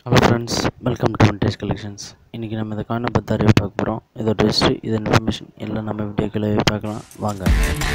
hello friends welcome to vintage collections இன்றைக்கி நம்ம இந்த காயினை பற்றி அறிவு பார்க்க போகிறோம் இதோட ஹிஸ்ட்ரி இது இன்ஃபர்மேஷன் எல்லாம் நம்ம வீடியோக்களை பார்க்கலாம் வாங்க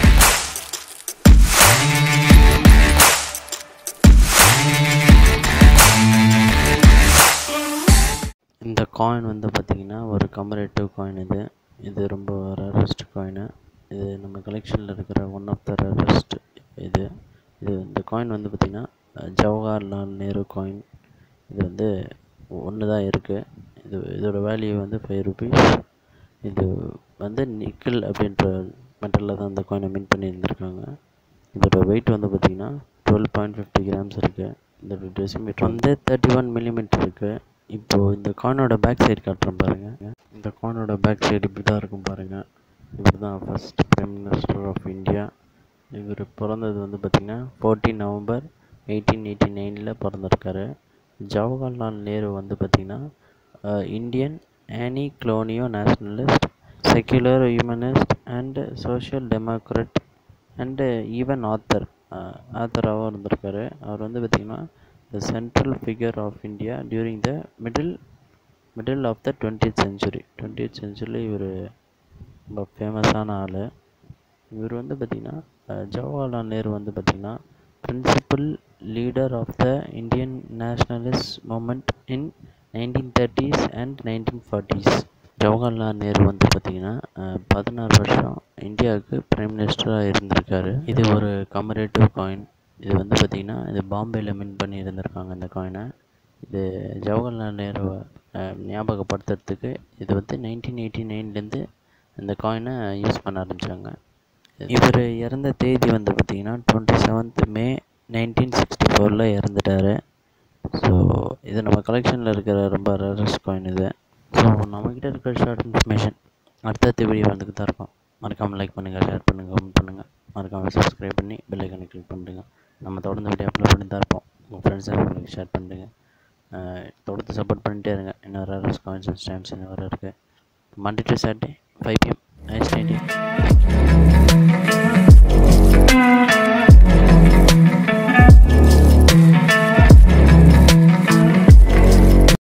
இந்த காயின் வந்து பார்த்திங்கன்னா ஒரு கமரேட்டிவ் காயின் இது இது ரொம்ப ரேரஸ்ட் காயினு இது நம்ம கலெக்ஷனில் இருக்கிற ஒன் ஆஃப் த ரேரஸ்ட் இது இது இந்த காயின் வந்து பார்த்திங்கன்னா ஜவஹர்லால் நேரு காயின் இது வந்து ஒன்று தான் இருக்குது இது இதோட வேல்யூ வந்து ஃபைவ் ருபீஸ் இது வந்து நிக்கல் அப்படின்ற மெட்டலில் தான் இந்த காயினை மின் பண்ணியிருந்திருக்காங்க இதோட வெயிட் வந்து பார்த்திங்கன்னா டுவெல் பாயிண்ட் ஃபிஃப்டி கிராம்ஸ் இருக்குது இதோட டெசிமீட்டர் வந்து தேர்ட்டி ஒன் மில்லிமீட்டர் இருக்குது இப்போது இந்த காயினோட பேக் சைடு காட்டுறேன் பாருங்கள் இந்த காயினோட பேக் சைடு இப்படி தான் இருக்கும் பாருங்கள் இவர் தான் first prime minister of India இவர் பிறந்தது வந்து பார்த்திங்கன்னா ஃபோர்டீன் நவம்பர் எயிட்டீன் எயிட்டி நைனில் பிறந்திருக்காரு ஜவஹர்லால் நேரு வந்து பார்த்திங்கன்னா Indian anti colonial nationalist secular humanist and social democrat and even author ஆத்தராகவும் இருந்திருக்காரு அவர் வந்து பார்த்திங்கன்னா the central figure of India during the middle middle of the twentieth century twentieth செஞ்சுரியில் இவர் ரொம்ப ஃபேமஸான ஆள் இவர் வந்து பார்த்திங்கன்னா ஜவஹர்லால் நேரு வந்து பார்த்திங்கன்னா principal leader of the Indian nationalist movement in nineteen thirties and nineteen forties Jawaharlal Nehru வந்து பார்த்திங்கன்னா பதினாறு வருஷம் இந்தியாவுக்கு பிரைம் மினிஸ்டராக இருந்திருக்காரு இது ஒரு கமரேட்டிவ் காயின் இது வந்து பார்த்திங்கன்னா இது பாம்பேயில் மின் பண்ணி இருந்திருக்காங்க இந்த காயினை இது ஜவஹர்லால் நேருவை ஞாபகப்படுத்துறதுக்கு இது வந்து நைன்டீன் எயிட்டி நைன்லேருந்து இந்த காயினை யூஸ் பண்ண ஆரம்பித்தாங்க இவர் இறந்த தேதி வந்து பார்த்திங்கன்னா twenty seventh May nineteen sixty ஃபோரில் இறந்துட்டார் ஸோ இது நம்ம கலெக்ஷனில் இருக்கிற ரொம்ப ரேரஸ்ட் காயின் இது ஸோ நம்மக்கிட்ட இருக்கிற ஷார்ட் இன்ஃபர்மேஷன் அடுத்தடுத்த வீடியோ வந்துக்கு தான் இருக்கும் மறக்காமல் லைக் பண்ணுங்கள் ஷேர் பண்ணுங்கள் கமெண்ட் பண்ணுங்கள் மறக்காமல் சப்ஸ்கிரைப் பண்ணி பெல் ஐக்கனை கிளிக் பண்ணுங்க நம்ம தொடர்ந்து வீடியோ அப்லோட் பண்ணி தான் இருப்போம் உங்கள் ஃப்ரெண்ட்ஸ் உங்களுக்கு ஷேர் பண்ணுங்க தொடர்ந்து சப்போர்ட் பண்ணிட்டே இருங்க இன்னும் ரேரஸ்ட் காயின்ஸ் அண்ட் ஸ்டாம்ப்ஸ் இன்னும் வர இருக்குது Monday to Saturday five PM nice time